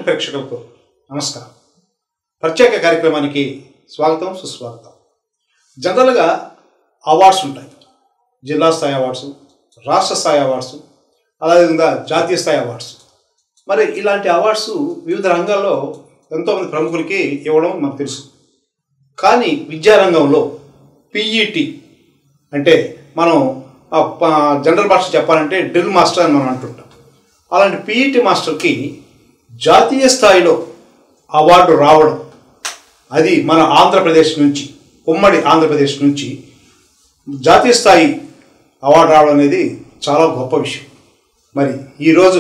ప్రేక్షకులకు నమస్కారం ప్రత్యేక కార్యక్రమానికి స్వాగతం సుస్వాగతం జనరల్గా అవార్డ్స్ ఉంటాయి జిల్లా స్థాయి అవార్డ్స్ రాష్ట్ర స్థాయి అవార్డ్స్ అదేవిధంగా జాతీయ స్థాయి అవార్డ్స్ మరి ఇలాంటి అవార్డ్స్ వివిధ రంగాల్లో ఎంతోమంది ప్రముఖులకి ఇవ్వడం మనకు తెలుసు కానీ విద్యారంగంలో పిఈటి అంటే మనం ఆ ప- జనరల్ భాష చెప్పాలంటే డ్రిల్ మాస్టర్ అని మనం అంటుంటాం అలాంటి పిఈటి మాస్టర్కి జాతీయ స్థాయిలో అవార్డు రావడం అది మన ఆంధ్రప్రదేశ్ నుంచి ఉమ్మడి ఆంధ్రప్రదేశ్ నుంచి జాతీయ స్థాయి అవార్డు రావడం అనేది చాలా గొప్ప విషయం మరి ఈరోజు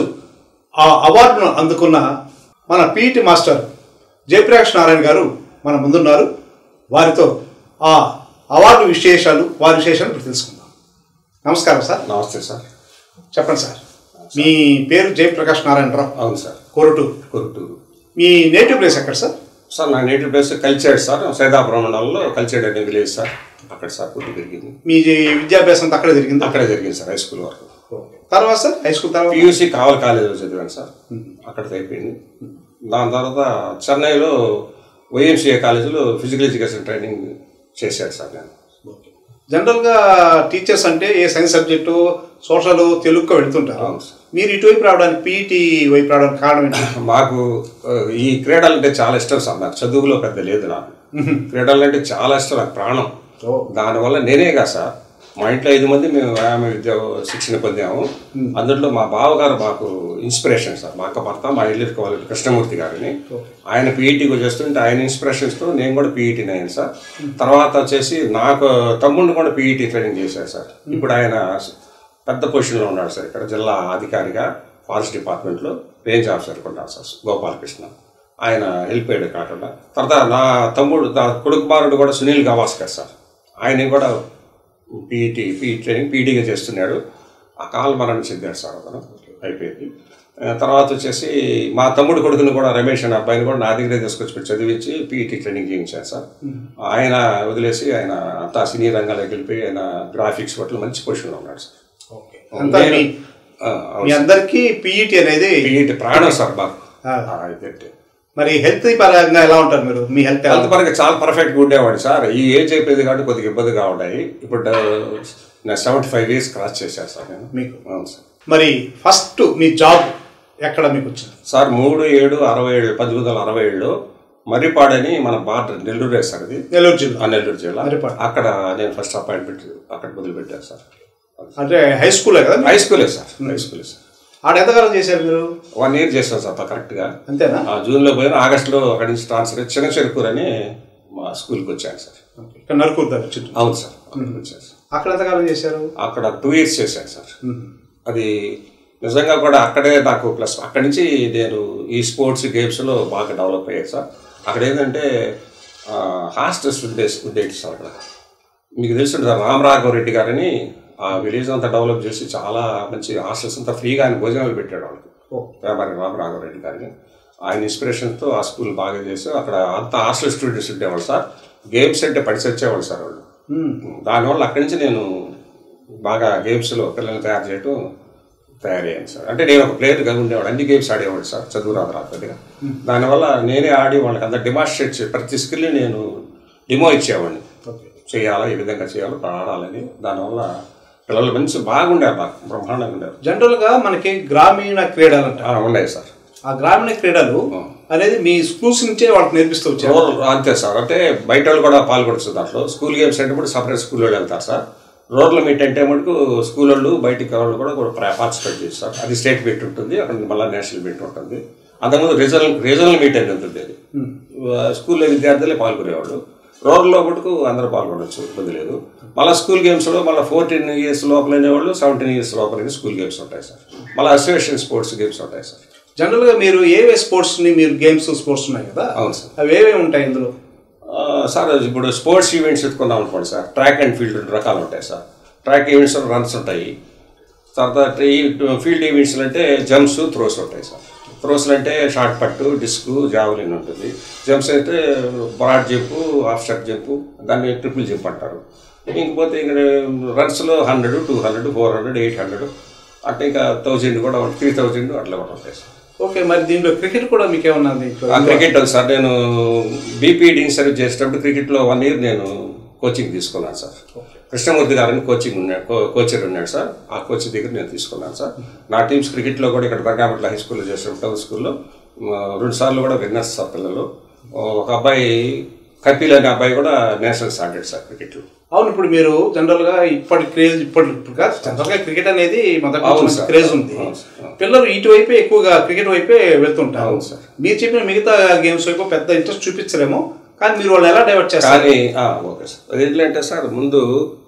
ఆ అవార్డును అందుకున్న మన పిఈటి మాస్టర్ జయప్రకాష్ నారాయణ గారు మన ముందున్నారు వారితో ఆ అవార్డు విశేషాలు వారి విశేషాలు ఇప్పుడు తెలుసుకుందాం నమస్కారం సార్ నమస్తే సార్ చెప్పండి సార్ మీ పేరు జయప్రకాష్ నారాయణరావు అవును సార్ కొరటూరు కొరుటూరు మీ నేటివ్ ప్లేస్ ఎక్కడ సార్ సార్ నా నేటివ్ ప్లేస్ కల్చర్డ్ సార్ సైదాపురం మండలంలో కల్చర్డ్ అనే విలేజ్ సార్ అక్కడ సార్ పుట్టి పెరిగింది మీ విద్యాభ్యాసం అంతా అక్కడే జరిగిందా అక్కడే జరిగింది సార్ హై స్కూల్ వరకు తర్వాత సార్ హై స్కూల్ తర్వాత పియూసీ కావల్ కాలేజీలో చదివాను సార్ అక్కడికి అయిపోయింది దాని తర్వాత చెన్నైలో వైఎంసీఏ కాలేజీలో ఫిజికల్ ఎడ్యుకేషన్ ట్రైనింగ్ చేశాను సార్ నేను జనరల్గా టీచర్స్ అంటే ఏ సైన్స్ సబ్జెక్టు సోషల్ తెలుగుకు వెళ్తుంటారు అవును సార్ మీరు ఇటువైపు రావడానికి పీఈటీ వైపు రావడానికి కారణం ఏంటి మాకు ఆ, ఈ క్రీడలు అంటే చాలా ఇష్టం సార్ నాకు చదువులో పెద్ద లేదు నాకు క్రీడలు అంటే చాలా ఇష్టం నాకు ప్రాణం ఓ. దానివల్ల నేనే కాదు సార్ మా ఇంట్లో ఐదు మంది మేము వ్యాయామ విద్య శిక్షణ పొందాము అందులో మా బావగారు మాకు ఇన్స్పిరేషన్ సార్ మా అక్క భర్త మా ఇల్లు వాళ్ళ కృష్ణమూర్తి గారిని ఆయన పీఈటీకి చేస్తుంటే ఆయన ఇన్స్పిరేషన్స్తో నేను కూడా పీఈటీని అయ్యాను సార్ తర్వాత వచ్చేసి నాకు తమ్ముడిని కూడా పీఈటీ ట్రైనింగ్ చేశారు సార్ ఇప్పుడు ఆయన పెద్ద పొజిషన్లో ఉన్నాడు సార్ ఇక్కడ జిల్లా అధికారిగా ఫారెస్ట్ డిపార్ట్మెంట్లో రేంజ్ ఆఫీసర్ ఉన్నాడు సార్ గోపాలకృష్ణ ఆయన హెల్ప్ అయ్యాడు కాకుండా తర్వాత నా తమ్ముడు నా కొడుకు బాలుడు కూడా సునీల్ గవాస్కర్ సార్ ఆయన కూడా పీఈటీ పీ ట్రైనింగ్ పీఈటీగా చేస్తున్నాడు ఆ కాల్ మరణం చెందాడు సార్ అతను అయిపోయింది ఆ, తర్వాత వచ్చేసి మా తమ్ముడు కొడుకుని కూడా రమేష్ అనే అబ్బాయిని కూడా నా దగ్గరే తీసుకొచ్చి పెట్టి చదివించి పీఈటీ ట్రైనింగ్ చేయించాను సార్ ఆయన వదిలేసి ఆయన అంతా సినీ రంగాలకు వెళ్ళిపోయి ఆయన గ్రాఫిక్స్ పట్ల మంచి పొజిషన్లో ఉన్నాడు సార్ ఓకే అంతా మీ ఆ, మీ అందరికీ పీఈటీ అనేది పీఈటీ ప్రాణం సార్ మాకు ఆ. ఆ, అయితే మరి హెల్త్ పరంగా ఎలా ఉంటారు మీరు మీ హెల్త్ ఎలా హెల్త్ పరంగా చాలా పర్ఫెక్ట్గా ఉండేవాడు సార్ ఈ ఏజ్ అయిపోయింది కాబట్టి కొద్దిగా ఇబ్బందిగా ఉన్నాయి ఇప్పుడు నేను సెవెంటీ ఫైవ్ ఇయర్స్ క్రాస్ చేశాను సార్ నేను మీకు అవును సార్ మరి ఫస్ట్ మీ జాబ్ ఎక్కడ మీకు వచ్చింది సార్ మూడు ఏడు అరవై ఏడు పద్దెనిమిది వందల అరవై ఏడులో మర్రిపాడని మన బార్డర్ నెల్లూరు సార్ అది నెల్లూరు జిల్లా ఆ నెల్లూరు జిల్లా మర్రిపాడు. అక్కడ నేను ఫస్ట్ అపాయింట్మెంట్ అక్కడ మొదలుపెట్టాను సార్ అంటే హై స్కూలే కదా హై స్కూలే సార్ హై స్కూలే సార్ ఆడ ఎంతకాలం చేశారు మీరు వన్ ఇయర్ చేస్తాను సార్ కరెక్ట్గా అంతేనా ఆ జూన్లో పోయిన ఆగస్టులో అక్కడి నుంచి ట్రాన్స్ఫర్ అయ్యి చిన్న చెరుకూరు అని మా స్కూల్కి వచ్చాను సార్ ఓకే. ఇక్కడ నరుకూరు దగ్గర చుట్టూ అవును సార్ అక్కడికి వచ్చాను సార్ అక్కడ ఎంతకాలం చేశారు అక్కడ టూ ఇయర్స్ చేశాను సార్ అది నిజంగా కూడా అక్కడే నాకు ప్లస్ అక్కడి నుంచి నేను ఈ స్పోర్ట్స్ గేమ్స్లో బాగా డెవలప్ అయ్యాను సార్ అక్కడ ఏంటంటే హాస్టల్స్ ఉండేసి ఉండేది సార్ అక్కడ మీకు తెలుసుంటుంది సార్ రామరాఘవ రెడ్డి గారని ఆ విలేజ్ అంతా డెవలప్ చేసి చాలా మంచి హాస్టల్స్ అంతా ఫ్రీగా ఆయన భోజనాలు పెట్టాడు వాళ్ళకి ఓ. వ్యాపారి రామరాఘవ రెడ్డి గారిని ఆయన ఇన్స్పిరేషన్తో ఆ స్కూల్ బాగా చేసి అక్కడ అంత హాస్టల్ స్టూడెంట్స్ ఉండేవాళ్ళు సార్ గేమ్స్ అంటే పడిసి వచ్చేవాళ్ళు సార్ వాళ్ళు మ్మ్. దానివల్ల అక్కడి నుంచి నేను బాగా గేమ్స్లో పిల్లల్ని తయారు చేయడం తయారయ్యాను సార్ అంటే నేను ఒక ప్లేయర్గా ఉండేవాడు అన్ని గేమ్స్ ఆడేవాడు సార్ చదువు రాదు రాదు కొద్దిగా దానివల్ల నేనే ఆడి వాళ్ళకి అంతా డెమాన్స్ట్రేట్ చే ప్రతి స్కిల్ని నేను డిమో ఇచ్చేవాడిని ఓకే చేయాలా ఈ విధంగా చేయాలో ఆడాలని దానివల్ల పిల్లలు మంచి బాగుండేవారు నాకు బ్రహ్మాండంగా ఉండేవారు జనరల్గా మనకి గ్రామీణ క్రీడలు అంటారు ఆ, ఉన్నాయి సార్ ఆ గ్రామీణ క్రీడలు అనేది మీ స్కూల్స్ నుంచే వాళ్ళకి నేర్పిస్తూ వచ్చారు రూరల్ అంతే సార్ అంటే బయట వాళ్ళు కూడా పాల్గొనచ్చు దాంట్లో స్కూల్ గేమ్స్ అంటే కూడా సపరేట్ స్కూల్ వాళ్ళు వెళ్తారు సార్ రూరల్ మీట్ అంటే మటుకు స్కూల్ వాళ్ళు బయటికి వాళ్ళు కూడా కూడా పార్టిసిపేట్ చేస్తారు అది స్టేట్ మీట్ ఉంటుంది అక్కడ మళ్ళీ నేషనల్ మీట్ ఉంటుంది అంతకుముందు రీజనల్ రీజనల్ మీట్ అని ఉంటుంది అది స్కూల్లో విద్యార్థులే పాల్గొనేవాళ్ళు రూరల్లో మటుకు అందరూ పాల్గొనవచ్చు ఇబ్బంది లేదు మళ్ళీ స్కూల్ గేమ్స్లో మళ్ళీ ఫోర్టీన్ ఇయర్స్ లోపలనే వాళ్ళు సెవెంటీన్ ఇయర్స్ లోపల స్కూల్ గేమ్స్ ఉంటాయి సార్ మళ్ళీ అసోసియేషన్ స్పోర్ట్స్ గేమ్స్ ఉంటాయి సార్ జనరల్గా మీరు ఏవే స్పోర్ట్స్ని మీరు గేమ్స్ స్పోర్ట్స్ ఉన్నాయి కదా అవును సార్ అవి ఏవేవి ఉంటాయి ఇందులో ఆ, సార్ ఇప్పుడు స్పోర్ట్స్ ఈవెంట్స్ ఎత్తుకున్నాం అనుకోండి సార్ ట్రాక్ అండ్ ఫీల్డ్ రెండు రకాలు ఉంటాయి సార్ ట్రాక్ ఈవెంట్స్ రన్స్ ఉంటాయి తర్వాత ఈ ఫీల్డ్ ఈవెంట్స్ అంటే జంప్స్ త్రోస్ ఉంటాయి సార్ త్రోస్లు అంటే షార్ట్ పట్టు డిస్క్ జావలిన్ ఉంటుంది జంప్స్ అయితే broad jump half step jump దాన్ని ట్రిపుల్ జంప్ అంటారు ఇంకపోతే ఇక్కడ రన్స్లో hundred two hundred four hundred eight hundred అంటే ఇంకా థౌజండ్ కూడా త్రీ థౌజండ్ అట్లా కూడా ఉంటాయి సార్ ఓకే మరి దీంట్లో క్రికెట్ కూడా మీకు ఏమన్నా దీంట్లో ఆ క్రికెట్ సార్ నేను బీపీడీ సర్వీస్ చేసేటప్పుడు క్రికెట్లో వన్ ఇయర్ నేను కోచింగ్ తీసుకున్నాను సార్ కృష్ణమూర్తి గారిని కోచింగ్ ఉన్నాడు కో- కోచర్ ఉన్నాడు సార్ ఆ కోచ్ దగ్గర నేను తీసుకున్నాను సార్ నా టీమ్స్ క్రికెట్లో కూడా ఇక్కడ దర్గాపట్ల హై స్కూల్లో చేసాం టౌన్ స్కూల్లో ఆ, రెండు సార్లు కూడా విన్నర్స్ సార్ పిల్లలు ఒక అబ్బాయి కపిల్ అనే అబ్బాయి కూడా నేషనల్స్ ఆడాడు సార్ క్రికెట్లో అవును ఇప్పుడు మీరు జనరల్ గా ఇప్పటి క్రేజ్ ఇప్పటి ఇప్పుడు కాదు జనరల్ గా క్రికెట్ అనేది మొదటి అవును నుంచి సార్. క్రేజ్ ఉంది అవును సార్. పిల్లలు ఇటువైపే ఎక్కువగా క్రికెట్ వైపే వెళ్తుంటారు అవును సార్. మీరు చెప్పిన మిగతా గేమ్స్ వైపు పెద్ద ఇంట్రెస్ట్ చూపించలేము కానీ మీరు వాళ్ళు ఎలా డైవర్ట్ చేస్తారు కానీ ఆ, ఓకే సార్ అది ఏంటంటే సార్ ముందు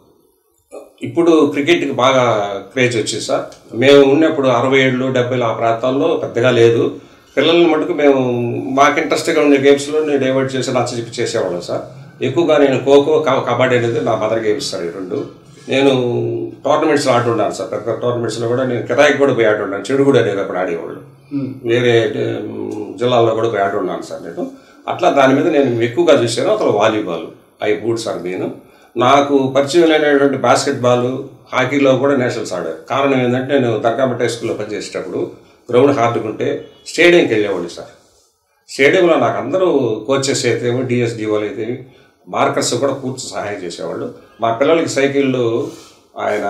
ఇప్పుడు క్రికెట్కి బాగా క్రేజ్ వచ్చింది సార్ మేము ఉన్నప్పుడు అరవై ఏళ్ళు డెబ్బైలు ఆ ప్రాంతాల్లో పెద్దగా లేదు పిల్లల్ని మటుకు మేము మాకు ఇంట్రెస్ట్గా ఉండే గేమ్స్లో నేను డైవర్ట్ చేసి నచ్చ చెప్పి చేసేవాళ్ళం సార్ ఎక్కువగా నేను ఖోఖో క- కబడ్డీ అనేది నా మదర్ గేమ్స్ సార్ ఈ రెండు నేను టోర్నమెంట్స్లో ఆడుతున్నాను సార్ పెద్ద టోర్నమెంట్స్లో కూడా నేను కిరాయికి కూడా పోయి ఆడున్నాను చెడుగుడు అనేది అప్పుడు ఆడేవాళ్ళు వేరే ఉమ్, జిల్లాల్లో కూడా పోయి ఆడున్నాను సార్ నేను అట్లా దాని మీద నేను ఎక్కువగా చూశాను అసలు వాలీబాల్ అవి బూట్ సార్ నేను నాకు పరిచయం లేనటువంటి బాస్కెట్బాల్ హాకీలో కూడా నేషనల్స్ ఆడారు కారణం ఏంటంటే నేను దర్గామట్ హై స్కూల్లో పనిచేసేటప్పుడు గ్రౌండ్ హార్డ్గా ఉంటే స్టేడియంకి వెళ్ళేవాళ్ళు సార్ స్టేడియంలో నాకు అందరూ కోచెస్ అయితేమి డిఎస్డి వాళ్ళు అయితే మార్కర్స్ కూడా పూర్తి సహాయం చేసేవాళ్ళు మా పిల్లలకి సైకిళ్ళు ఆయన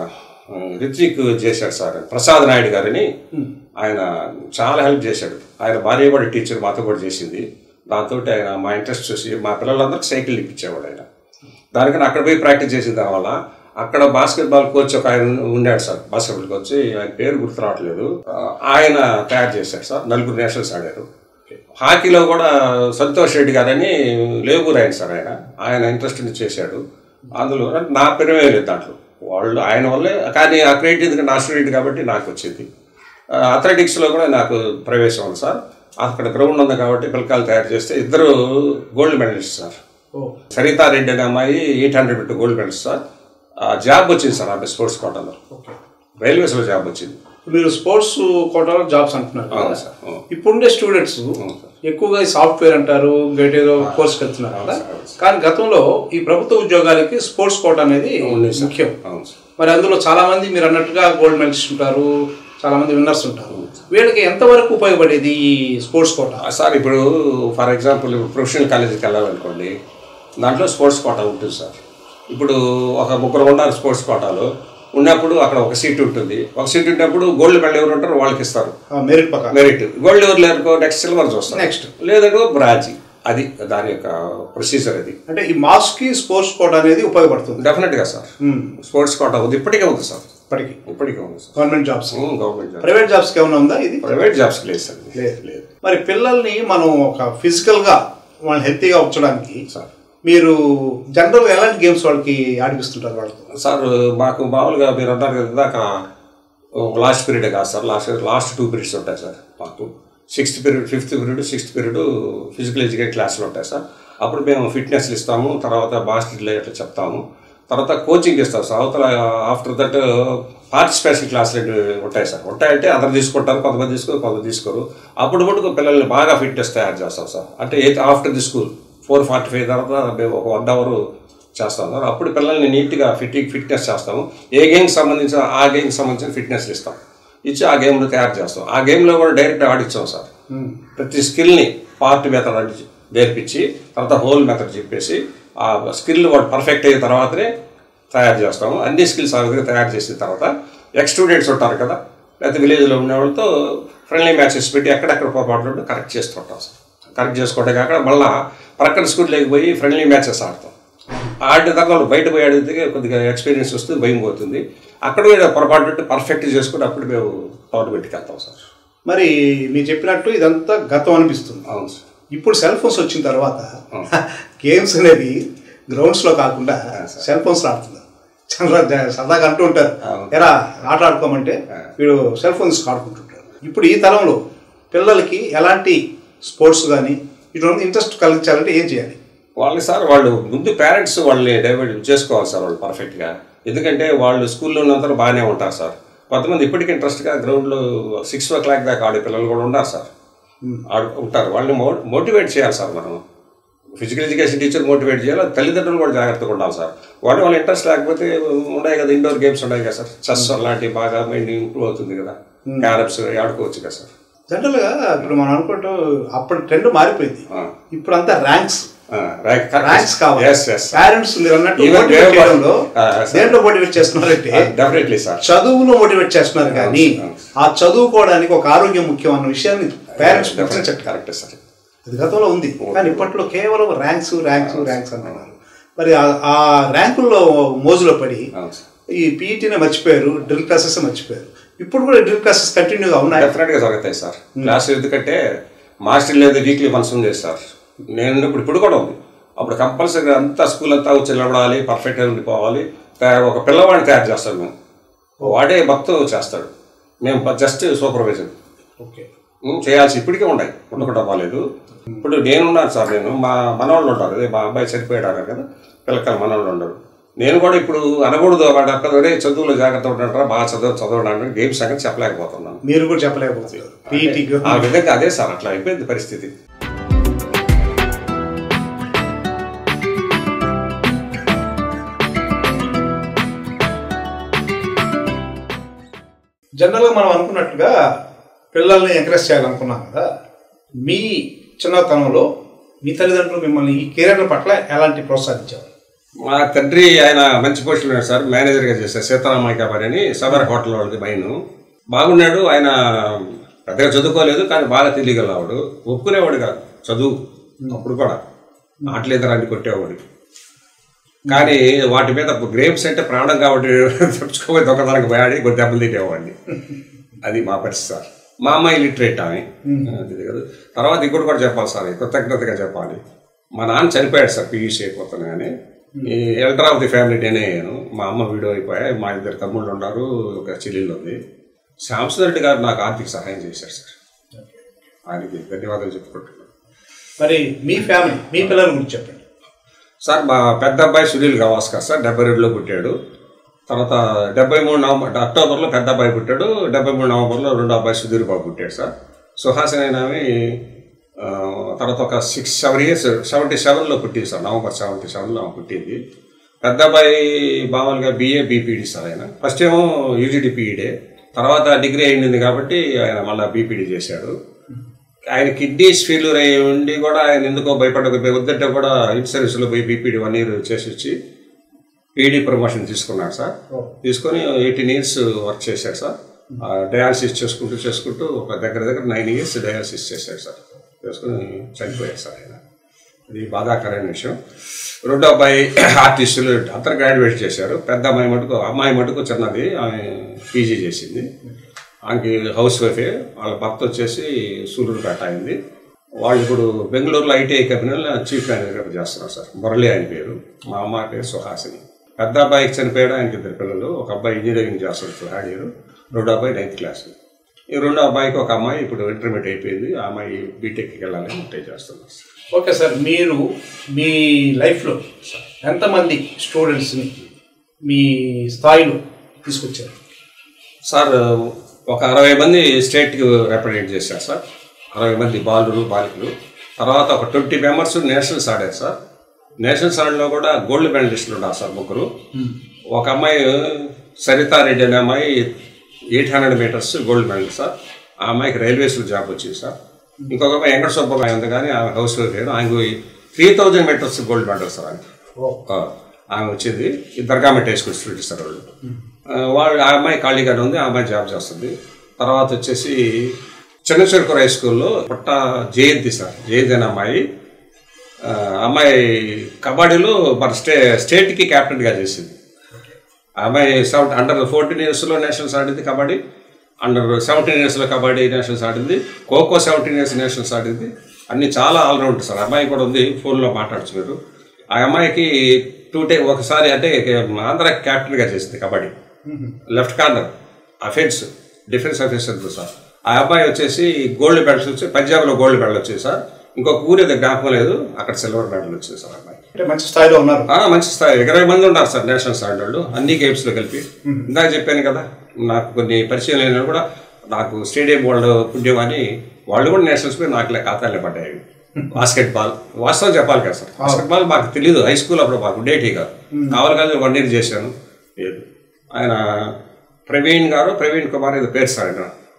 ఆ, రిత్విక్ చేశాడు సార్ ప్రసాద్ నాయుడు గారిని ఆయన చాలా హెల్ప్ చేశాడు ఆయన భార్య కూడా టీచర్ మాతో కూడా చేసింది దాంతో ఆయన మా ఇంట్రెస్ట్ చూసి మా పిల్లలందరికీ సైకిల్ ఇప్పించేవాడు ఆయన దానికని అక్కడ పోయి ప్రాక్టీస్ చేసిన దానివల్ల అక్కడ బాస్కెట్బాల్ కోచ్ ఒక ఆయన ఉన్నాడు సార్ బాస్కెట్బాల్ కోచ్ ఆయన పేరు గుర్తు రావట్లేదు ఆ, ఆయన తయారు చేశాడు సార్ నలుగురు నేషనల్స్ ఆడారు హాకీలో కూడా సంతోష్ రెడ్డి గారని లేబూర్ ఆయన సార్ ఆయన ఆయన ఇంట్రెస్ట్ చేశాడు అందులో నా పెరమే లేదు దాంట్లో వాళ్ళు ఆయన వల్లే కానీ ఆ క్రెడిట్ ఎందుకంటే నా స్టూడెంట్ కాబట్టి నాకు వచ్చింది అథ్లెటిక్స్లో కూడా నాకు ప్రవేశం ఉంది సార్ అక్కడ గ్రౌండ్ ఉంది కాబట్టి పిల్లకాయలు తయారు చేస్తే ఇద్దరు గోల్డ్ మెడలిస్ట్ సార్ ఓ సరితారెడ్డి అనే అమ్మాయి ఎయిట్ హండ్రెడ్ పెట్టి గోల్డ్ మెడలిస్ట్ సార్ ఆ జాబ్ వచ్చింది సార్ ఆమె స్పోర్ట్స్ కోటాలో ఓకే రైల్వేస్లో జాబ్ వచ్చింది మీరు స్పోర్ట్స్ కోటాలో జాబ్స్ అంటున్నారు కదా అవును సార్ అవును. ఇప్పుడుండే స్టూడెంట్స్ ఎక్కువగా ఈ సాఫ్ట్వేర్ అంటారు గేట్ ఏదో కోర్స్ వెళ్తున్నారు కదా కానీ గతంలో ఈ ప్రభుత్వ ఉద్యోగాలకి స్పోర్ట్స్ కోట అనేది ముఖ్యం అవును సార్ మరి అందులో చాలా మంది మీరు అన్నట్టుగా గోల్డ్ మెడలిస్ట్ ఉంటారు చాలా మంది విన్నర్స్ ఉంటారు వీళ్ళకి ఎంతవరకు ఉపయోగపడేది ఈ స్పోర్ట్స్ కోట ఆ సార్ ఇప్పుడు ఫర్ ఎగ్జాంపుల్ ప్రొఫెషనల్ కాలేజీకి వెళ్ళాలనుకోండి దాంట్లో స్పోర్ట్స్ కోటా ఉంటుంది సార్ ఇప్పుడు ఒక ముగ్గురు ఉన్నారు స్పోర్ట్స్ కోటాలో ఉన్నప్పుడు అక్కడ ఒక సీట్ ఉంటుంది ఒక సీట్ ఉన్నప్పుడు గోల్డ్ మెడల్ ఎవరు ఉంటారో వాళ్ళకి ఇస్తారు మెరిట్ ప్రకారం మెరిట్ గోల్డ్ ఎవరు లేరుకో నెక్స్ట్ సిల్వర్ చూస్తారు నెక్స్ట్ లేదంటే బ్రాజీ అది దాని యొక్క ప్రొసీజర్ అది అంటే ఈ మాస్ కి స్పోర్ట్స్ కోట అనేది ఉపయోగపడుతుంది డెఫినెట్గా సార్ స్పోర్ట్స్ కోటా ఉంది ఇప్పటికే ఉంది సార్ ఇప్పటికి ఇప్పటికే ఉంది sir government jobs government job private జాబ్స్కి ఏమైనా ఉందా ఇది ప్రైవేట్ జాబ్స్కి లేదు సార్ ఇది. లేదు. లేదు మరి పిల్లల్ని మనం ఒక ఫిజికల్ గా వాళ్ళని హెల్తీగా ఉంచడానికి సార్ మీరు జనరల్ ఎలాంటి గేమ్స్ వాళ్ళకి ఆడిపిస్తుంటారు వాళ్ళతో సార్ మాకు మామూలుగా మీరు అన్నారు కదా ఇందాక లాస్ట్ పీరియడ్ కాదు sir last last two periods ఉంటాయి సార్ మాకు sixth period fifth period sixth period physical educate క్లాసులు ఉంటాయి సార్ అప్పుడు మేము ఫిట్నెస్లు ఇస్తాము తర్వాత బాస్కెట్లు అట్లా చెప్తాము తర్వాత కోచింగ్ ఇస్తాం సార్ అవతల ఆఫ్టర్ దట్ పార్టిసిపేషన్ క్లాసులు ఉంటాయి సార్ ఉంటాయంటే అందరు తీసుకుంటారు కొంతమంది తీసుకోరు కొంతమంది తీసుకోరు అప్పుడు మటుకు పిల్లల్ని బాగా ఫిట్నెస్ తయారు చేస్తాం సార్ అంటే eighth after the school four forty five తర్వాత మేము ఒక వన్ అవర్ చేస్తాం సార్ అప్పుడు పిల్లల్ని నీట్గా ఫిట్ ఫిట్నెస్ చేస్తాము ఏ గేమ్కి సంబంధించిన ఆ గేమ్కి సంబంధించిన ఫిట్నెస్లు ఇస్తాం ఇచ్చి ఆ గేమ్లో తయారు చేస్తాం ఆ గేమ్లో కూడా డైరెక్ట్ ఆడిచ్చాం సార్ ప్రతి స్కిల్ని పార్ట్ మెథడ్ అడి నేర్పించి తర్వాత హోల్ మెథడ్ చెప్పేసి ఆ స్కిల్ వాడు పర్ఫెక్ట్ అయిన తర్వాతనే తయారు చేస్తాము అన్ని స్కిల్స్ ఆ విధంగా తయారు చేసిన తర్వాత ఎక్స్ స్టూడెంట్స్ ఉంటారు కదా లేకపోతే విలేజ్లో ఉన్న వాళ్ళతో ఫ్రెండ్లీ మ్యాచెస్ పెట్టి ఎక్కడెక్కడ పొరపాట్లు ఉంటే కరెక్ట్ చేస్తుంటాం సార్ కరెక్ట్ చేసుకోవడం కాక మళ్ళీ ప్రక్కన స్కూల్ లేకపోయి ఫ్రెండ్లీ మ్యాచెస్ ఆడతాం ఆడిన తర్వాత వాళ్ళు బయట పోయి ఆడితే కొద్దిగా ఎక్స్పీరియన్స్ వస్తుంది భయం పోతుంది అక్కడ కూడా పొరపాటు ఉంటే పర్ఫెక్ట్ చేసుకుని అప్పుడు మేము టోర్నమెంట్కి వెళ్తాం సార్ మరి మీరు చెప్పినట్టు ఇదంతా గతం అనిపిస్తుంది అవును సార్ ఇప్పుడు సెల్ ఫోన్స్ వచ్చిన తర్వాత గేమ్స్ అనేవి గ్రౌండ్స్ లో కాకుండా సెల్ ఫోన్స్ ఆడుతున్నారు చాలా జ- సరదాగా అంటూ ఉంటారు అవును. ఎరా ఆట ఆడుకోమంటే వీడు సెల్ ఫోన్స్ ఆడుకుంటుంటారు ఇప్పుడు ఈ తరంలో పిల్లలకి ఎలాంటి స్పోర్ట్స్ కానీ ఇటువంటి ఇంట్రెస్ట్ కలిగించాలంటే ఏం చేయాలి వాళ్ళకి సార్ వాళ్ళు ముందు పేరెంట్స్ వాళ్ళని డైవర్ట్ చేసుకోవాలి సార్ వాళ్ళు పర్ఫెక్ట్గా ఎందుకంటే వాళ్ళు స్కూల్లో ఉన్నంత బాగానే ఉంటారు సార్ కొంతమంది ఇప్పటికీ ఇంట్రెస్ట్గా గ్రౌండ్లో సిక్స్ ఓ క్లాక్ దాకా ఆడే పిల్లలు కూడా ఉన్నారు సార్ ఆడు ఉంటారు వాళ్ళని మో మోటివేట్ చేయాలి సార్ మనం ఫిజికల్ ఎడ్యుకేషన్ టీచర్ మోటివేట్ చేయాలి తల్లిదండ్రులు కూడా జాగ్రత్తగా ఉండాలి సార్ వాళ్ళు వాళ్ళ ఇంట్రెస్ట్ లేకపోతే ఉన్నాయి కదా ఇండోర్ గేమ్స్ ఉన్నాయి కదా సార్ చెస్ లాంటివి బాగా మైండ్ ఇంప్రూవ్ అవుతుంది కదా క్యారమ్స్ ఆడుకోవచ్చు కదా సార్ జనరల్గా ఇప్పుడు మనం అనుకుంటాం అప్పటి ట్రెండ్ మారిపోయింది ఆ, ఇప్పుడు అంతా ర్యాంక్స్ ఆ, right, correct. ర్యాంక్స్ కావాలి Yes, yes. పేరెంట్స్ మీరు అన్నట్టు Even మోటివేట్ they- చేయడంలో ఆ, sir. దేంట్లో మోటివేట్ చేస్తున్నారంటే ఆ, definitely, sir. చదువులో మోటివేట్ చేస్తున్నారు కానీ అవును. ఆ చదువుకోవడానికి ఒక ఆరోగ్యం ముఖ్యం అన్న విషయాన్ని పేరెంట్స్ గుర్తించట్లేదు కరెక్ట్ సార్ అది గతంలో ఉంది కానీ ఇప్పట్లో కేవలం ర్యాంక్స్ ర్యాంక్స్ ర్యాంక్స్ అంటున్నారు మరి ఆ- ఆ ర్యాంకుల్లో మోజులో పడి అవును సార్ ఈ పీఈటీనే మర్చిపోయారు డ్రిల్ క్లాసెస్ మర్చిపోయారు ఇప్పుడు కూడా డ్రిల్ క్లాసెస్ కంటిన్యూగా ఉన్నాయి డెఫినెట్గా జరుగుతాయి సార్ క్లాస్ ఎందుకంటే మాస్టర్ లేదు వీక్లీ వన్స్ ఉంది సార్ నేను ఇప్పుడు ఇప్పుడు కూడా ఉంది అప్పుడు కంపల్సరీ అంతా స్కూల్ అంతా వచ్చి నిలబడాలి పర్ఫెక్ట్గా ఉండిపోవాలి తయా- ఒక పిల్లవాడిని తయారు చేస్తాడు మేము వాడే మొత్తం చేస్తాడు మేము జస్ట్ సూపర్వైజర్ ఓకే చేయాల్సి ఇప్పటికే ఉన్నాయి ఉండకుండా అవ్వలేదు ఇప్పుడు నేనున్నాను సార్ నేను మా మనవాళ్ళు ఉంటారు అదే మా అబ్బాయి చనిపోయాడు అన్నారు కదా పిల్లకాయలు మనవాళ్ళు ఉండరు నేను కూడా ఇప్పుడు అనకూడదు వాడు అక్కడ ఒరే చదువులో జాగ్రత్త ఉంటారా బాగా చదువు చదవడానికి గేమ్స్ సంగతి చెప్పలేకపోతున్నాను మీరు కూడా చెప్పలేకపోతున్నారు పీఈటీకి ఆ విధంగా అదే సార్ అట్లా అయిపోయింది పరిస్థితి జనరల్గా మనం అనుకున్నట్టుగా పిల్లల్ని ఎంకరేజ్ చేయాలనుకున్నాం కదా మీ చిన్నతనంలో మీ తల్లిదండ్రులు మిమ్మల్ని ఈ కెరీర్ పట్ల ఎలాంటి ప్రోత్సహించారు మా తండ్రి ఆయన మంచి పోస్టులో ఉన్నాడు సార్ మేనేజర్గా చేశారు సీతారామయ్య కాబట్టి అని సబర్ హోటల్ వాళ్ళది మైన్ బాగున్నాడు ఆయన పెద్దగా చదువుకోలేదు కానీ బాగా తెలియగలవాడు ఒప్పుకునేవాడు కాదు చదువు అప్పుడు కూడా ఆటలేదరాన్ని కొట్టేవాడు కానీ వాటి మీద గ్రేప్స్ అంటే ప్రాణం కాబట్టి తెచ్చుకోబోయి దొంగతనానికి పోయాడి కొద్ది దెబ్బలు తినేవాడిని అది మా పరిస్థితి సార్ మా అమ్మాయి లిటరేట్ ఆమె అది కదా తర్వాత ఇంకోటి కూడా చెప్పాలి సార్ కృతజ్ఞతగా చెప్పాలి మా నాన్న చనిపోయాడు సార్ పీయూసీ అయిపోతాను కానీ ఈ ఎల్డర్ ఆఫ్ ది ఫ్యామిలీ నేనే అయ్యాను మా అమ్మ వీడియో అయిపోయాయి మా ఇద్దరు తమ్ముళ్ళు ఉన్నారు ఒక చెల్లెళ్ళు ఉంది శ్యామసుందర్ రెడ్డి గారు నాకు ఆర్థిక సహాయం చేశారు సార్ ఆయనకి ధన్యవాదాలు చెప్పుకుంటున్నాను మరి మీ ఫ్యామిలీ మీ పిల్లల గురించి చెప్పండి సార్ మా పెద్ద అబ్బాయి సునీల్ గవాస్కర్ సార్ డెబ్బై రెండులో పుట్టాడు తర్వాత డెబ్బై మూడు నవంబర్ అక్టోబర్లో పెద్ద అబ్బాయి పుట్టాడు డెబ్బై మూడు నవంబర్లో రెండో అబ్బాయి సుధీర్ బాబు పుట్టాడు సార్ సుహాసిని అయిన ఆమె, ఆ, తర్వాత ఒక సిక్స్ సెవెన్ ఇయర్స్ సెవెంటీ సెవెన్లో పుట్టింది సార్ నవంబర్ సెవెంటీ సెవెన్లో ఆమె పుట్టింది పెద్ద అబ్బాయి మామూలుగా బీఏ బీపీడీ సార్ ఆయన ఫస్ట్ ఏమో యూజీడీ పీఈడే తర్వాత డిగ్రీ అయింది కాబట్టి ఆయన మళ్ళీ బీపీడీ చేశాడు ఆయన కిడ్నీస్ ఫెయిల్యూర్ అయ్యి ఉండి కూడా ఆయన ఎందుకో భయపడక వద్దంటే కూడా ఇన్సూరెన్స్లో పోయి బీపీడీ వన్ ఇయర్ చేసి వచ్చి పీడీ ప్రమోషన్ తీసుకున్నాడు సార్ తీసుకొని ఎయిటీన్ ఇయర్స్ వర్క్ చేశాడు సార్ డయాలసిస్ చేసుకుంటూ చేసుకుంటూ ఒక దగ్గర దగ్గర నైన్ ఇయర్స్ డయాలసిస్ చేశాడు సార్ చేసుకుని చనిపోయాడు సార్ ఆయన ఇది బాధాకరమైన విషయం రెండో అబ్బాయి ఆర్టిస్టులు అందరు గ్రాడ్యుయేట్ చేశారు పెద్ద అమ్మాయి మటుకు అమ్మాయి మటుకు చిన్నది ఆమె పీజీ చేసింది ఆమెకి హౌస్ వైఫే వాళ్ళ భర్త వచ్చేసి సూళ్ళూరుపేట అయింది వాళ్ళు ఇప్పుడు బెంగళూరులో ఐటీఐ కంపెనీలో చీఫ్ మేనేజర్ చేస్తున్నారు సార్ మురళి ఆయన పేరు మా అమ్మ పేరు సుహాసిని పెద్ద అబ్బాయికి చనిపోయాడు ఆయనకి ఇద్దరు పిల్లలు ఒక అబ్బాయి ఇంజనీరింగ్ చేస్తాడు థర్డ్ ఇయర్ రెండో అబ్బాయి నైన్త్ క్లాస్ ఈ రెండో అబ్బాయికి ఒక అమ్మాయి ఇప్పుడు ఇంటర్మీడియట్ అయిపోయింది ఆ అమ్మాయి బీటెక్కి వెళ్ళాలని ట్రై చేస్తున్నారు సార్ ఓకే సార్ మీరు మీ లైఫ్లో ఎంతమంది స్టూడెంట్స్ని మీ స్థాయిలో తీసుకొచ్చారు సార్ ఒక అరవై మంది స్టేట్కి రిప్రజెంట్ చేశారు సార్ అరవై మంది బాలురు బాలికలు తర్వాత ఒక ట్వంటీ మెంబర్స్ నేషనల్స్ ఆడారు సార్ నేషనల్స్ ఆడలో కూడా గోల్డ్ మెడలిస్టులు ఉన్నారు సార్ ముగ్గురు ఒక అమ్మాయి సరితారెడ్డి అనే అమ్మాయి eight hundred meters gold medal sir ఆ అమ్మాయికి రైల్వేస్లో జాబ్ వచ్చింది సార్ ఇంకొక అమ్మాయి వెంకట సుబ్బమ్మాయి ఉంది కానీ ఆమె హౌస్ వైఫ్ లేదు ఆమెకు three thousand meters gold medal sir ఆమె ఆ, ఆమె వచ్చింది ఈ Dargamet high school students sir వాళ్ళు ఆ, వాళ్ళు ఆ అమ్మాయి ఖాళీగానే ఉంది ఆ అమ్మాయి జాబ్ చేస్తుంది తర్వాత వచ్చేసి చిన్నచెరుకూరు హై స్కూల్లో పుట్ట జయంతి సార్ జయంతి అనే అమ్మాయి ఆ, అమ్మాయి కబడ్డీలో మన స్టే స్టేట్కి క్యాప్టెన్గా చేసింది ఆ అమ్మాయి సెవెంటీ అండర్ ఫోర్టీన్ ఇయర్స్లో నేషనల్స్ ఆడింది కబడ్డీ అండర్ సెవెంటీన్ ఇయర్స్లో కబడ్డీ నేషనల్స్ ఆడింది ఖోఖో సెవెంటీన్ ఇయర్స్ నేషనల్స్ ఆడింది అన్ని చాలా ఆల్రౌండ్ సార్ అమ్మాయి కూడా ఉంది ఫోన్లో మాట్లాడచ్చు మీరు ఆ అమ్మాయికి టూ టే ఒకసారి అంటే ఆంధ్ర క్యాప్టెన్గా చేసింది kabaddi left corner offence defence అఫెన్సర్ సార్ ఆ అబ్బాయి వచ్చేసి గోల్డ్ మెడల్స్ వచ్చి పంజాబ్లో గోల్డ్ మెడల్ వచ్చింది సార్ ఇంకొక ఊరు ఏదో జ్ఞాపకం లేదు అక్కడ సిల్వర్ మెడల్ వచ్చింది సార్ ఆ అబ్బాయి అంటే మంచి స్థాయిలో ఉన్నారు ఆ, మంచి స్థాయి ఇరవై మంది ఉన్నారు సార్ నేషనల్ స్థాయి వాళ్ళు అన్ని గేమ్స్లో కలిపి ఇందాక చెప్పాను కదా నాకు కొన్ని పరిచయం లేని కూడా నాకు స్టేడియం వాళ్ళు పుణ్యం అని వాళ్ళు కూడా నేషనల్స్ మీద నాకు ఖాతాలే పడ్డాయి బాస్కెట్ బాల్ వాస్తవం చెప్పాలి కదా సార్ బాస్కెట్ బాల్ మాకు తెలియదు హై స్కూల్ అప్పుడు మాకు ఉండేటి కాదు కావాలి కాదు వన్ ఇయర్ చేశాను లేదు ఆయన ప్రవీణ్ గారు ప్రవీణ్ కుమార్ ఇది పేరు సార్ ఆయన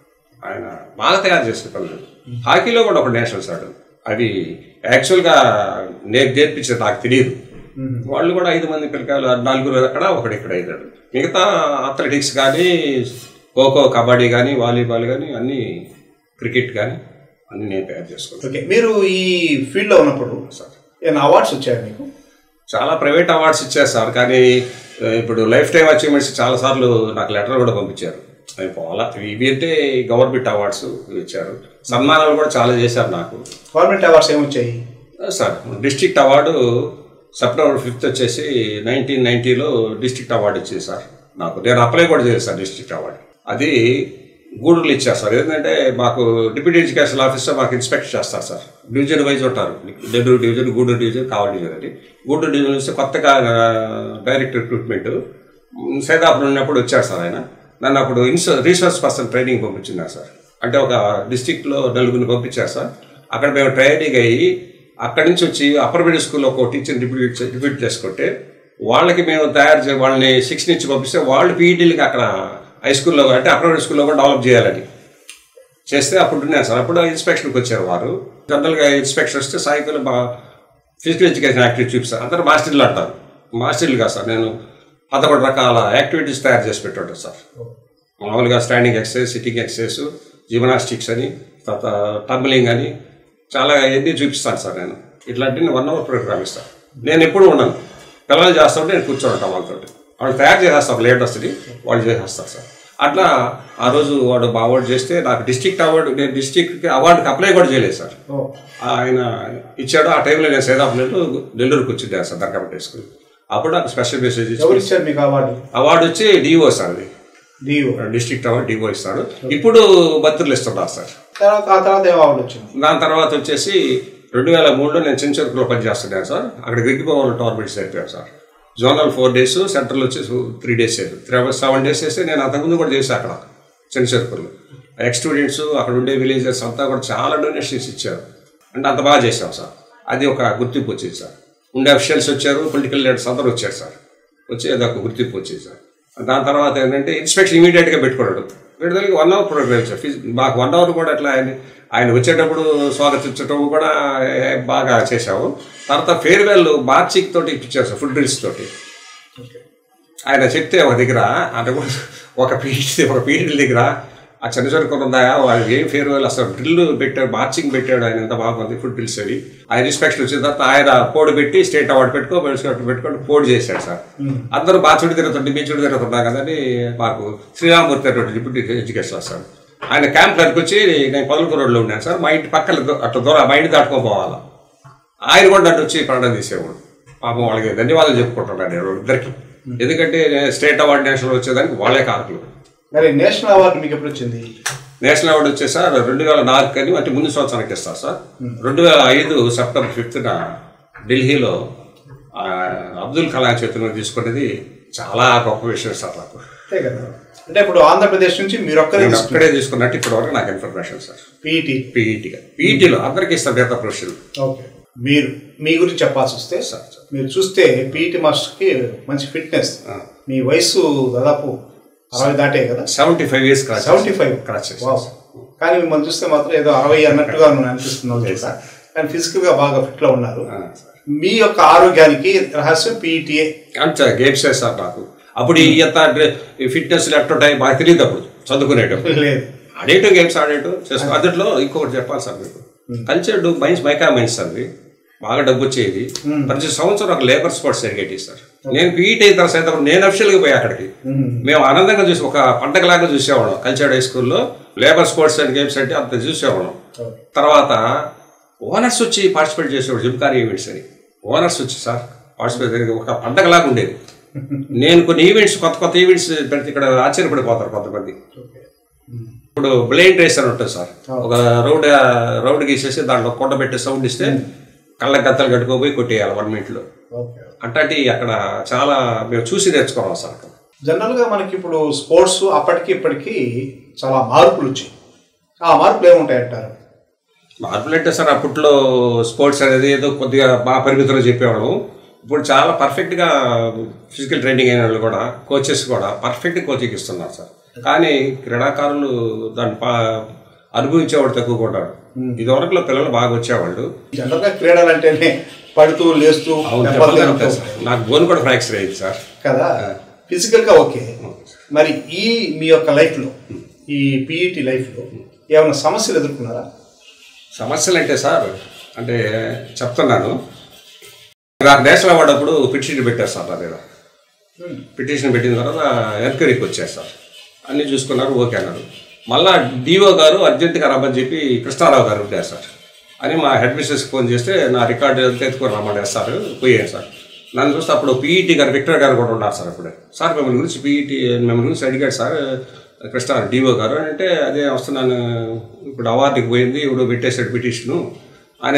ఆయన బాగా తయారు చేసే పనులు హాకీలో కూడా ఒక నేషనల్స్ ఆడు అవి యాక్చువల్గా నేను నేర్పించేది నాకు తెలియదు వాళ్ళు కూడా ఐదు మంది పిల్లకాయలు నలుగురు అక్కడ ఒకటి ఇక్కడ అయినాడు మిగతా అథ్లెటిక్స్ కానీ ఖోఖో కబడ్డీ కానీ వాలీబాల్ కానీ అన్నీ క్రికెట్ కానీ అన్నీ నేను తయారు చేసుకున్నాను ఓకే మీరు ఈ ఫీల్డ్లో ఉన్నప్పుడు సార్ ఏమైనా అవార్డ్స్ వచ్చాయా మీకు చాలా ప్రైవేట్ అవార్డ్స్ ఇచ్చారు సార్ కానీ ఆ, ఇప్పుడు లైఫ్ టైం అచీవ్మెంట్స్ చాలా సార్లు నాకు లెటర్ కూడా పంపించారు అవి పోవాలా ఇవి అంటే గవర్నమెంట్ అవార్డ్స్ ఇచ్చారు సన్మానాలు కూడా చాలా చేశారు నాకు గవర్నమెంట్ అవార్డ్స్ ఏమొచ్చాయి sir district award September fifth వచ్చేసి నైన్టీన్ నైన్టీలో డిస్ట్రిక్ట్ అవార్డు ఇచ్చింది సార్ నాకు నేను అప్లై కూడా చేయలేదు సార్ డిస్ట్రిక్ట్ అవార్డు అది గూడూరులో ఇచ్చారు సార్ ఏంటంటే మాకు డిప్యూటీ ఎడ్యుకేషన్ ఆఫీసర్ మాకు ఇన్స్పెక్ట్ చేస్తారు సార్ డివిజన్ వైజ్ ఉంటారు Nellore division Gudur division Kavali division అని గూడూరు డివిజన్ వస్తే కొత్తగా డైరెక్ట్ రిక్రూట్మెంట్ సైదాపురం ఉన్నప్పుడు వచ్చారు సార్ ఆయన నన్ను అప్పుడు ఇన్స రీసోర్స్ పర్సన్ ట్రైనింగ్ పంపించినారు సార్ అంటే ఒక డిస్టిక్లో నలుగురిని పంపించారు సార్ అక్కడ మేము ట్రైనింగ్ అయ్యి అక్కడి నుంచి వచ్చి అప్పర్ మిడిల్ స్కూల్లో ఒక టీచర్ డిప్యూట్ డిప్యూట్ చేసుకుంటే వాళ్ళకి మేము తయారు చే వాళ్ళని సిక్స్ నుంచి పంపిస్తే వాళ్ళు పీఈటీలకి అక్కడ హై స్కూల్లో అంటే అప్పర్ మిడిల్ స్కూల్లో కూడా డెవలప్ చేయాలని చేస్తే అప్పుడు ఉన్నాను సార్ అప్పుడు ఇన్స్పెక్షన్కి వచ్చారు వారు జనరల్గా ఇన్స్పెక్షన్ వస్తే సాయంకాలం బా ఫిజికల్ ఎడ్యుకేషన్ యాక్టివిటీ చూపిస్తారు అందరూ మాస్టర్లు అంటారు మాస్టర్లు కాదు సార్ నేను పదకొండు రకాల యాక్టివిటీస్ తయారు చేసి పెట్టుంటాను సార్ మామూలుగా standing exercise sitting exercise gymnastics అని తర్వాత టర్మలింగ్ అని చాలా ఎన్ని చూపిస్తాను సార్ నేను ఇట్లాంటి వన్ అవర్ ప్రోగ్రామ్ ఇస్తాను నేను ఎప్పుడు ఉండను పిల్లలు చేస్తుంటే నేను కూర్చోంటాను వాళ్ళతో వాళ్ళు తయారు చేసేస్తాం లేటెస్ట్ని వాళ్ళు చేసేస్తారు సార్ అట్లా ఆ రోజు వాడు అవార్డు చేస్తే నాకు డిస్ట్రిక్ట్ అవార్డు నేను డిస్ట్రిక్ట్ అవార్డుకి అప్లై కూడా చేయలేదు సార్ ఓ ఆయన ఇచ్చాడు ఆ టైంలో నేను సేదాపులేదు నెల్లూరుకి వచ్చింది సార్ దర్గా స్కూల్ అప్పుడు నాకు స్పెషల్ మెసేజ్ ఇచ్చి ఎవరు ఇచ్చారు మీకు అవార్డు అవార్డు వచ్చి డిఓ సార్ అది డిఓ డిస్ట్రిక్ట్ అవార్డు డిఓ ఇస్తాడు ఇప్పుడు భర్తలు ఇస్తున్నారు సార్ తర్వాత ఆ తర్వాత ఏం అవార్డు వచ్చింది దాని తర్వాత వచ్చేసి రెండు వేల మూడులో నేను చెంచర్కులో పనిచేస్తున్నాను సార్ అక్కడ గడ్డిపోవాలి టోర్నమెంట్స్ అయిపోయాను sir zonal four days central వచ్చేసి three days three hours seven days చేస్తే నేను అంతకుముందు కూడా చేశాను అక్కడ చెంచర్కుల్లో ఎక్స్ స్టూడెంట్స్ అక్కడ ఉండే విలేజర్స్ అంతా కూడా చాలా డొనేషన్స్ ఇచ్చారు అంటే అంత బాగా చేశాం సార్ అది ఒక గుర్తింపు వచ్చింది సార్ ఉండే అఫిషియల్స్ వచ్చారు పొలిటికల్ లీడర్స్ అందరూ వచ్చారు సార్ వచ్చి అది ఒక గుర్తింపు వచ్చింది సార్ దాని తర్వాత ఏంటంటే ఇన్స్పెక్షన్ ఇమీడియట్గా పెట్టుకున్నాడు విడుదలకి వన్ అవర్ ప్రోగ్రామ్ ఇచ్చారు ఫిజ్- మాకు వన్ అవర్ కూడా అట్లా ఆయన ఆయన వచ్చేటప్పుడు స్వాగతించడం కూడా ఏ, బాగా చేశాము తర్వాత ఫేర్వెల్ మార్చిక్ తోటి ఇప్పించారు సార్ ఫుడ్ డ్రిల్స్ తోటి ఆయన చెప్తే ఒక దగ్గర అంటే కూడా ఒక పీరియడ్ ఒక పీరియడ్ దగ్గర ఆ చిన్న చిన్న ఉందా వాళ్ళు ఏం ఫేర్వెల్ అసలు డ్రిల్ పెట్టాడు మార్చింగ్ పెట్టాడు ఆయన ఎంత బాగుంది ఫుడ్ డ్రిల్స్ అవి ఆయన ఇన్స్పెక్షన్ వచ్చిన తర్వాత ఆయన పోడు పెట్టి స్టేట్ అవార్డు పెట్టుకో పెట్టుకో పెట్టుకొని పోడు చేశాడు సార్ అందరూ బాగా చుడి తిరుగుతుంటే మీ చుడి తిరుగుతున్నా కదని మాకు శ్రీరామూర్తి అటువంటి డిప్యూటీ ఎడ్యుకేషన్ సార్ ఆయన క్యాంప్ దగ్గరికి వచ్చి నేను పదకొండు రోడ్లో ఉన్నాను సార్ మా ఇంటి పక్కన దూ- అట్లా దూరం మా ఇంటి దాటుకొని పోవాలా ఆయన కూడా నన్ను వచ్చి ప్రాణం తీసేవాడు పాపం వాళ్ళకి ధన్యవాదాలు చెప్పుకుంటున్నాను నేను ఇద్దరికి ఎందుకంటే స్టేట్ అవార్డు నేషనల్ వచ్చేదానికి వాళ్ళే కారకులు మరి నేషనల్ అవార్డు మీకు ఎప్పుడు వచ్చింది నేషనల్ అవార్డు వచ్చే సార్ రెండు వేల నాలుగు కానీ అంటే ముందు సంవత్సరానికి ఇస్తారు సార్ రెండు వేల ఐదు సెప్టెంబర్ ఫిఫ్త్న ఢిల్లీలో ఆ, అబ్దుల్ కలాం చేతిలో తీసుకునేది చాలా గొప్ప విషయం సార్ నాకు అంతే కదా అంటే ఇప్పుడు ఆంధ్రప్రదేశ్ నుంచి మీరు ఒక్కరే నేను అక్కడే తీసుకున్నట్టు ఇప్పటివరకు నాకు ఇన్ఫర్మేషన్ సార్ పీఈటీ పీఈటీగా పీఈటీలో అందరికీ ఇస్తాం మిగతా ప్రొఫెషన్ ఓకే మీరు మీ గురించి చెప్పాల్సి వస్తే సార్ సార్ మీరు చూస్తే పీఈటీ మాస్టర్కి మంచి ఫిట్నెస్ మీ వయసు దాదాపు అరవై దాటే కదా seventy five years cross seventy five cross చేశాను వావ్. కానీ మిమ్మల్ని చూస్తే మాత్రం ఏదో అరవై అన్నట్టుగా అనిపిస్తుంది సార్ కానీ ఫిజికల్ గా బాగా ఫిట్ లో ఉన్నారు ఆ, సార్. మీ యొక్క ఆరోగ్యానికి రహస్యం పీఈటీఏ అంతే గేమ్స్ సార్ నాకు అప్పుడు ఈ ఎంత ఫిట్నెస్ ఎట్టుంటాయి బాగా తెలియదు అప్పుడు చదువుకునేటప్పుడు లేదు ఆడేటో గేమ్స్ ఆడేటో చేసుకో అందులో ఇంకొకటి చెప్పాలి సార్ మీకు కల్చర్డ్ మైన్స్ మైకా మైన్స్ అవి బాగా డబ్బు వచ్చేది ప్రతి సంవత్సరం ఒక లేబర్ స్పోర్ట్స్ జరిగేటి సార్ నేను పీఈటీ అయిన తర్వాత సైతం నేను అఫిషియల్గా పోయి అక్కడికి మేము ఆనందంగా చూసి ఒక పండగలాగా చూసేవాళ్ళం కల్చర్డ్ హై స్కూల్లో లేబర్ స్పోర్ట్స్ అండ్ గేమ్స్ అంటే అంత చూసేవాళ్ళం తర్వాత ఓనర్స్ వచ్చి పార్టిసిపేట్ చేసేవాడు జిమ్కారీ ఈవెంట్స్ అని ఓనర్స్ వచ్చి సార్ పార్టిసిపేట్ జరిగే ఒక పండగలాగా ఉండేది నేను కొన్ని ఈవెంట్స్ కొత్త కొత్త ఈవెంట్స్ పెడితే ఇక్కడ ఆశ్చర్యపడిపోతారు కొంతమంది ఇప్పుడు బ్లైండ్ రేస్ అని ఉంటుంది సార్ ఒక రౌండ్ రౌండ్ గీసేసి దాంట్లో కొండ పెట్టి సౌండ్ ఇస్తే కళ్ళ గత్తలు కట్టుకోపోయి కొట్టేయాలి వన్ మినిట్లో ఓకే అట్లాంటి అక్కడ చాలా మేము చూసి నేర్చుకోవాలి సార్ అక్కడ జనరల్ గా మనకి ఇప్పుడు స్పోర్ట్స్ అప్పటికి ఇప్పటికి చాలా మార్పులు వచ్చాయి ఆ మార్పులు ఏముంటాయంటారు మార్పులు అంటే సార్ అప్పట్లో స్పోర్ట్స్ అనేది ఏదో కొద్దిగా బాగా పరిమితిలో చెప్పేవాళ్ళం ఇప్పుడు చాలా పర్ఫెక్ట్గా ఫిజికల్ ట్రైనింగ్ అయిన వాళ్ళు కూడా కోచెస్ కూడా పర్ఫెక్ట్ కోచింగ్ ఇస్తున్నారు సార్ కానీ క్రీడాకారులు దాన్ని పా అనుభవించేవాడు తక్కువ ఉంటాడు ఇదివరకులో పిల్లలు బాగా వచ్చేవాళ్ళు జనరల్గా క్రీడలు అంటేనే పడుతూ లేస్తూ అవును దెబ్బలు దెబ్బలు తింటూ తింటాయి సార్. నాకు బోన్ కూడా ఫ్రాక్చర్ అయింది సార్ కదా ఫిజికల్గా ఓకే మరి ఈ మీ యొక్క లైఫ్లో ఈ పీఈటీ లైఫ్లో ఏమైనా సమస్యలు ఎదుర్కొన్నారా సమస్యలు అంటే సార్ అంటే చెప్తున్నాను నాకు నేషనల్ అవార్డు అప్పుడు పిటిషన్ పెట్టారు సార్ నా మీద పిటిషన్ పెట్టిన తర్వాత ఎంక్వైరీకి వచ్చారు సార్ అన్నీ చూసుకున్నారు ఓకే అన్నారు మళ్ళా డిఓ గారు అర్జెంటుగా రమ్మని చెప్పి కృష్ణారావు గారు ఉంటారు సార్ అని మా హెడ్ మిస్టర్స్కి ఫోన్ చేస్తే నా రికార్డు అంతా ఎత్తుకొని రమ్మని సార్ పోయాను సార్ నన్ను చూస్తే అప్పుడు పీఈటీ గారు విక్టర్ గారు కూడా ఉన్నారు సార్ అప్పుడే సార్ మిమ్మల్ని గురించి పీఈటీ మిమ్మల్ని గురించి అడిగాడు సార్ కృష్ణ డిఓ గారు అంటే అదే వస్తున్నాను ఇప్పుడు అవార్డుకి పోయింది ఇప్పుడు పెట్టేసాడు పిటిషను ఆయన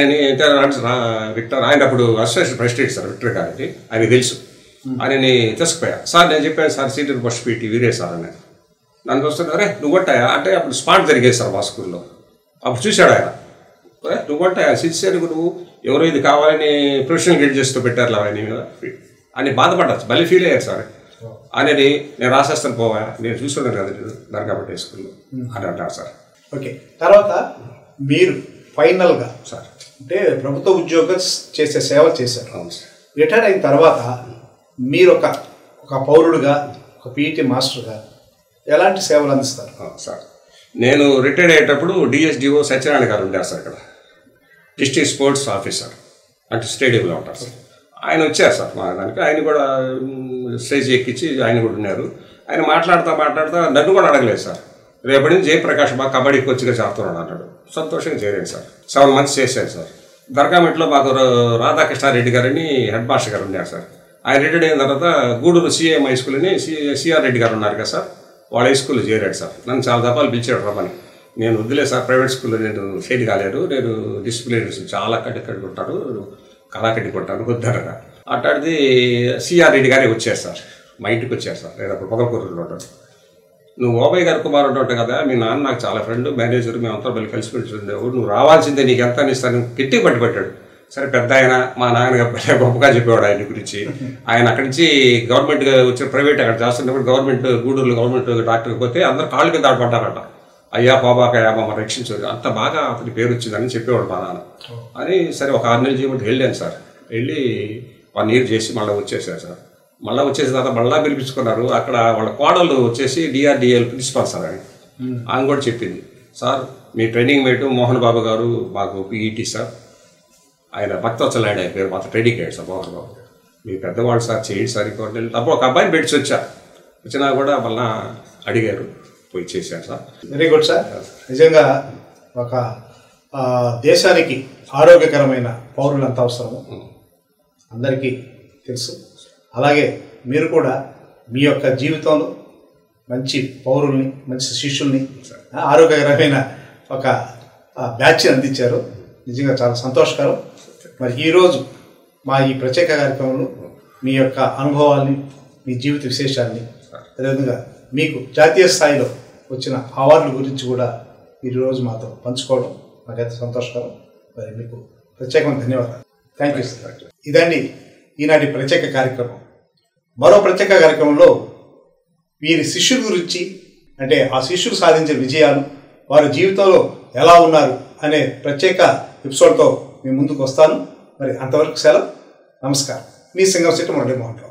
విక్టర్ ఆయన అప్పుడు అసోసియేషన్ ప్రెసిడెంట్ సార్ విక్టర్ గారికి ఆయన తెలుసు ఆయనని తీసుకుపోయా సార్ నేను చెప్పాను సార్ సీనియర్ ఫస్ట్ పీటీ వీరే సార్ అని నన్ను చూస్తే అరే నువ్వు కొట్టాయా అంటే అప్పుడు స్పాట్ జరిగేది సార్ మా స్కూల్లో అప్పుడు చూశాడు ఆయన అరే నువ్వు కొట్టాయా సిన్సియర్గా నువ్వు ఎవరో ఇది కావాలని ప్రొఫెషనల్ గైడ్ చేస్తూ పెట్టారు ఆయన మీద అని బాధపడ్డా మళ్ళీ ఫీల్ అయ్యారు సార్ అనేది నేను రాసేస్తాను పోవా నేను చూసుకున్నాను కదా నేను దర్గా పట్టే స్కూల్లో అని అంటారు సార్ ఓకే తర్వాత మీరు ఫైనల్గా సార్ అంటే ప్రభుత్వ ఉద్యోగం చేసే సేవ చేశారు అవును సార్ రిటైర్ అయిన తర్వాత మీరు ఒక ఒక పౌరుడుగా ఒక పీఈటీ మాస్టర్గా ఎలాంటి సేవలు అందిస్తారు ఆ, సార్ నేను రిటైర్డ్ అయ్యేటప్పుడు డిఎస్డిఓ సత్యనారాయణ గారు ఉండారు సార్ ఇక్కడ డిస్ట్రిక్ట్ స్పోర్ట్స్ ఆఫీసర్ అంటే స్టేడియంలో ఉంటారు సార్ ఆయన వచ్చారు సార్ మా దానికి ఆయన కూడా మ్, స్టేజ్ ఎక్కించి ఆయన కూడా ఉన్నారు ఆయన మాట్లాడుతూ మాట్లాడుతూ నన్ను కూడా అడగలేదు సార్ రేపటి నుంచి జయప్రకాష్ బాగా కబడ్డీ కోచ్గా చేస్తున్నాడు అన్నాడు సంతోషంగా చేరాను సార్ సెవెన్ మంత్స్ చేశాను సార్ దర్గామెట్లో మాకు రా- రాధాకృష్ణారెడ్డి గారని హెడ్ మాస్టర్ గారు ఉన్నారు సార్ ఆయన రిటైర్డ్ అయిన తర్వాత గూడూరు సిఎం హై స్కూల్ అని సి సిఆర్ రెడ్డి గారు ఉన్నారు కదా సార్ వాళ్ళ హై స్కూల్లో చేరాడు సార్ నన్ను చాలా దఫాలు పిలిచాడు రమ్మని నేను వద్దులే సార్ ప్రైవేట్ స్కూల్లో నేను ఫెయిల్ కాలేదు నేను డిసిప్లినరీస్ చాలా కట్టి కట్టి కొట్టాను కళాకట్టి కొట్టాను వద్దనగా అట్లాంటిది సిఆర్ రెడ్డి గారే వచ్చారు సార్ మా ఇంటికి వచ్చారు సార్ నేను అప్పుడు పొగలకూరులో ఉంటాను నువ్వు ఓబయ్య గారి కుమారుడు ఉంటావు కదా మీ నాన్న నాకు చాలా ఫ్రెండ్ మేనేజర్ మేమంతా మళ్ళీ కలిసి పెట్టుకుండేవు నువ్వు రావాల్సిందే నీకు ఎంత అని ఇస్తాను గట్టి పట్టి పెట్టాడు సరే పెద్ద ఆయన మా నాన్న గొప్పగా చెప్పేవాడు ఆయన గురించి ఆయన అక్కడి నుంచి గవర్నమెంట్ వచ్చిన ప్రైవేట్ అక్కడ చేస్తున్నప్పుడు గవర్నమెంట్ గూడూరులో గవర్నమెంట్ డాక్టర్కి పోతే అందరు కాళ్ళ మీద ఆడపడ్డారట అయ్యా బాబాకయ్యా మమ్మ రక్షించదు అంత బాగా అతని పేరు వచ్చిందని చెప్పేవాడు మా నాన్న అని సరే ఒక ఆరు నెలలు చేయమంటే వెళ్ళాను సార్ వెళ్ళి వన్ ఇయర్ చేసి మళ్ళీ వచ్చేసారు సార్ మళ్ళీ వచ్చేసిన తర్వాత మళ్ళీ పిలిపించుకున్నారు అక్కడ వాళ్ళ కోడలు వచ్చేసి డిఆర్డిఎల్ ప్రిన్సిపాల్ సార్ అని ఆమె కూడా చెప్పింది సార్ మీ ట్రైనింగ్ మేట్ మోహన్ బాబు గారు మాకు పీఈటీ సార్ ఆయన భక్తవత్సల ఆయన పేరు మాత్రం ట్రైనింగ్ అయ్యాడు సార్ మోహన్ బాబు మీ పెద్దవాళ్ళు సార్ చేయండి సార్ ఇంకోటి అప్పుడు ఒక అబ్బాయిని పెట్టి వచ్చా వచ్చినా కూడా మళ్ళా అడిగారు పోయి చేశాను సార్ వెరీ గుడ్ సార్ నిజంగా ఒక ఆ, దేశానికి ఆరోగ్యకరమైన పౌరులు ఎంత అవసరమో అందరికీ తెలుసు అలాగే మీరు కూడా మీ యొక్క జీవితంలో మంచి పౌరుల్ని మంచి శిష్యుల్ని ఆ, ఆరోగ్యకరమైన ఒక బ్యాచ్ అందించారు నిజంగా చాలా సంతోషకరం మరి ఈరోజు మా ఈ ప్రత్యేక కార్యక్రమంలో మీ యొక్క అనుభవాల్ని మీ జీవిత విశేషాల్ని అదేవిధంగా మీకు జాతీయ స్థాయిలో వచ్చిన అవార్డుల గురించి కూడా మీరు ఈరోజు మాతో పంచుకోవడం నాకైతే సంతోషకరం మరి మీకు ప్రత్యేకమైన ధన్యవాదాలు థ్యాంక్ యూ సార్ ఇదండి ఈనాటి ప్రత్యేక కార్యక్రమం మరో ప్రత్యేక కార్యక్రమంలో వీరి శిష్యుల గురించి అంటే ఆ శిష్యులు సాధించిన విజయాలు వారి జీవితంలో ఎలా ఉన్నారు అనే ప్రత్యేక ఎపిసోడ్తో మీ ముందుకు వస్తాను మరి అంతవరకు సెలవు నమస్కారం మీ సింగం సిటీ మురళీమోహన్ రావు